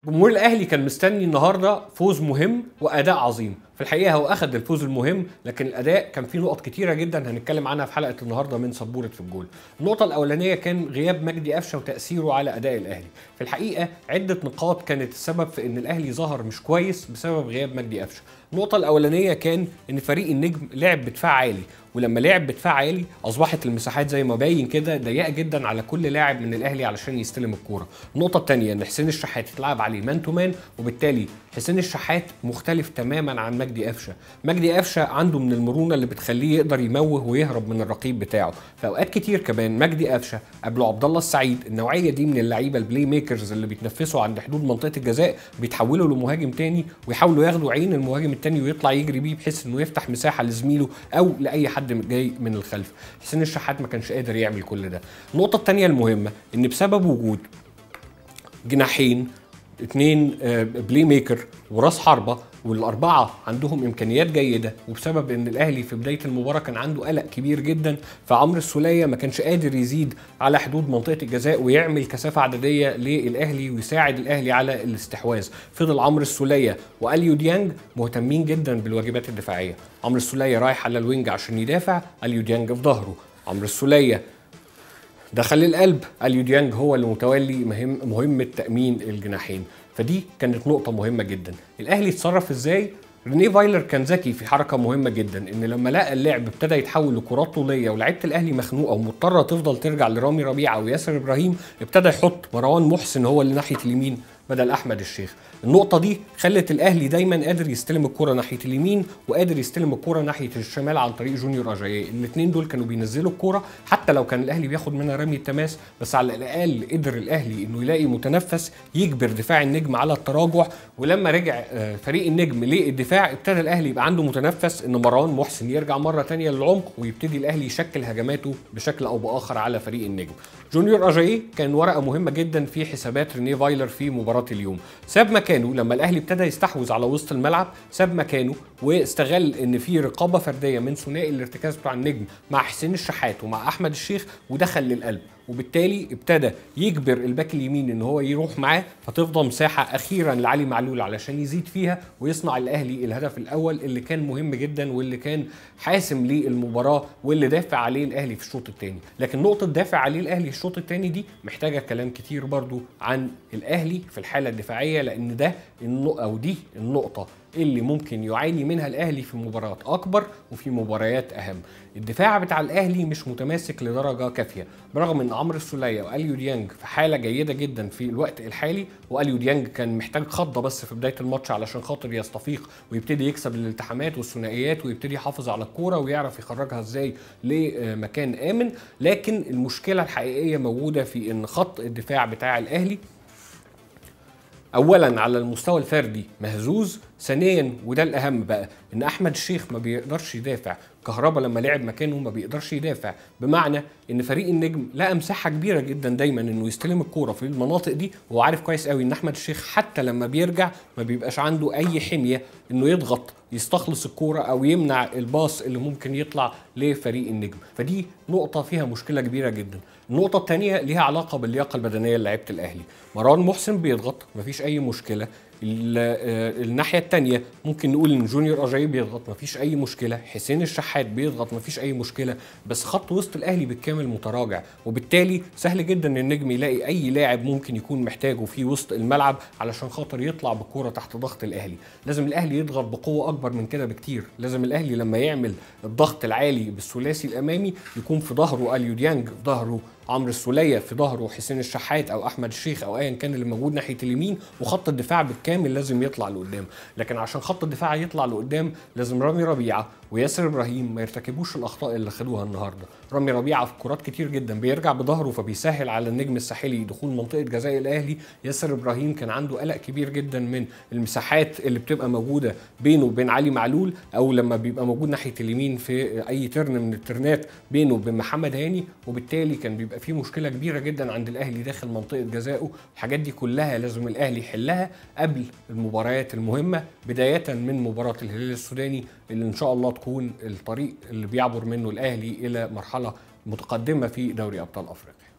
جمهور الاهلي كان مستني النهارده فوز مهم واداء عظيم في الحقيقه هو اخذ الفوز المهم لكن الاداء كان فيه نقط كتيره جدا هنتكلم عنها في حلقه النهارده من سبوره في الجول النقطه الاولانيه كان غياب مجدي قفشه وتاثيره على اداء الاهلي في الحقيقه عده نقاط كانت السبب في ان الاهلي ظهر مش كويس بسبب غياب مجدي قفشه النقطه الاولانيه كان ان فريق النجم لعب بدفاع عالي ولما لعب بدفاع عالي اصبحت المساحات زي ما باين كده ضيقه جدا على كل لاعب من الاهلي علشان يستلم الكوره النقطه الثانيه ان حسين الشحات اتلعب عليه مان تو مان وبالتالي حسين الشحات مختلف تماما عن مجدي قفشه مجدي قفشه عنده من المرونه اللي بتخليه يقدر يموه ويهرب من الرقيب بتاعه في اوقات كتير كمان مجدي قفشه قبله عبد الله السعيد النوعيه دي من اللعيبه البلاي ميكرز اللي بيتنفسوا عند حدود منطقه الجزاء بيتحولوا لمهاجم تاني ويحاولوا ياخدوا عين المهاجم التاني ويطلع يجري بيه بحيث انه يفتح مساحه لزميله او لاي حد جاي من الخلف حسين الشحات ما كانش قادر يعمل كل ده النقطه الثانيه المهمه ان بسبب وجود جناحين اتنين بلاي ميكر وراس حربه والاربعه عندهم امكانيات جيده وبسبب ان الاهلي في بدايه المباراه كان عنده قلق كبير جدا فعمرو السوليه ما كانش قادر يزيد على حدود منطقه الجزاء ويعمل كثافه عدديه للاهلي ويساعد الاهلي على الاستحواذ فضل عمرو السوليه واليو ديانج مهتمين جدا بالواجبات الدفاعيه عمرو السوليه رايح على الوينج عشان يدافع اليو ديانج في ظهره عمرو السوليه دخل القلب اليو ديانج هو اللي متولي مهم مهمه تامين الجناحين فدي كانت نقطه مهمه جدا الاهلي اتصرف ازاي رينيه فايلر كان ذكي في حركه مهمه جدا ان لما لقى اللعب ابتدى يتحول لكرات طوليه ولاعيبه الاهلي مخنوقه ومضطره تفضل ترجع لرامي ربيعه وياسر ابراهيم ابتدى يحط مروان محسن هو اللي ناحيه اليمين بدل احمد الشيخ النقطه دي خلت الاهلي دايما قادر يستلم الكره ناحيه اليمين وقادر يستلم الكره ناحيه الشمال عن طريق جونيور اجاييه الاثنين دول كانوا بينزلوا الكره حتى لو كان الاهلي بياخد منها رمي التماس بس على الاقل قدر الاهلي انه يلاقي متنفس يجبر دفاع النجم على التراجع ولما رجع فريق النجم للدفاع ابتدى الاهلي يبقى عنده متنفس ان مروان محسن يرجع مره ثانيه للعمق ويبتدي الاهلي يشكل هجماته بشكل او باخر على فريق النجم جونيور اجاييه كان ورقه مهمه جدا في حسابات رينيه فايلر في مباراه اليوم ساب مكانه لما الاهلي ابتدى يستحوذ على وسط الملعب ساب مكانه واستغل ان في رقابه فرديه من ثنائي الارتكاز بتاع النجم مع حسين الشحات ومع احمد الشيخ ودخل للقلب وبالتالي ابتدى يجبر الباك اليمين ان هو يروح معاه فتفضل مساحه اخيرا لعلي معلول علشان يزيد فيها ويصنع الاهلي الهدف الاول اللي كان مهم جدا واللي كان حاسم للمباراه واللي دافع عليه الاهلي في الشوط الثاني لكن نقطه دافع عليه الاهلي الشوط الثاني دي محتاجه كلام كتير برضو عن الاهلي في الحاله الدفاعيه لان ده او دي النقطه اللي ممكن يعاني منها الاهلي في مباريات اكبر وفي مباريات اهم الدفاع بتاع الاهلي مش متماسك لدرجه كافيه برغم ان عمرو السوليه واليو ديانج في حاله جيده جدا في الوقت الحالي واليو ديانج كان محتاج خضه بس في بدايه الماتش علشان خاطر يستفيق ويبتدي يكسب الالتحامات والثنائيات ويبتدي يحافظ على الكوره ويعرف يخرجها ازاي لمكان امن لكن المشكله الحقيقيه موجوده في ان خط الدفاع بتاع الاهلي اولا على المستوى الفردي مهزوز ثانيا وده الاهم بقى ان احمد الشيخ ما بيقدرش يدافع كهربا لما لعب مكانه ما بيقدرش يدافع بمعنى ان فريق النجم لقى مساحه كبيره جدا دايما انه يستلم الكوره في المناطق دي وهو عارف كويس قوي ان احمد الشيخ حتى لما بيرجع ما بيبقاش عنده اي حميه انه يضغط يستخلص الكوره او يمنع الباص اللي ممكن يطلع لفريق النجم فدي نقطه فيها مشكله كبيره جدا النقطه الثانيه ليها علاقه باللياقه البدنيه لعيبه الاهلي مروان محسن بيضغط مفيش اي مشكله الناحيه الثانيه ممكن نقول ان جونيور اجاي بيضغط مفيش اي مشكله حسين الشحات بيضغط مفيش اي مشكله بس خط وسط الاهلي بالكامل متراجع وبالتالي سهل جدا ان النجم يلاقي اي لاعب ممكن يكون محتاجه في وسط الملعب علشان خاطر يطلع بالكوره تحت ضغط الاهلي لازم الاهلي يضغط بقوه اكبر من كده بكتير لازم الاهلي لما يعمل الضغط العالي بالثلاثي الامامي يكون في ظهره اليو ديانج في ظهره عمرو السوليه في ظهره حسين الشحات او احمد الشيخ او ايا كان اللي موجود ناحيه اليمين وخط الدفاع بالكامل لازم يطلع لقدام لكن عشان خط الدفاع يطلع لقدام لازم رامي ربيعه وياسر ابراهيم ما يرتكبوش الاخطاء اللي خدوها النهارده رامي ربيعه في كرات كتير جدا بيرجع بظهره فبيسهل على النجم الساحلي دخول منطقه جزاء الاهلي ياسر ابراهيم كان عنده قلق كبير جدا من المساحات اللي بتبقى موجوده بينه وبين علي معلول او لما بيبقى موجود ناحيه اليمين في اي ترن من الترنات بينه وبين محمد هاني وبالتالي كان بيبقى في مشكله كبيره جدا عند الاهلي داخل منطقه جزائه الحاجات دي كلها لازم الاهلي يحلها قبل المباريات المهمه بدايه من مباراه الهلال السوداني اللي ان شاء الله تكون الطريق اللي بيعبر منه الاهلي الى مرحله متقدمه في دوري ابطال افريقيا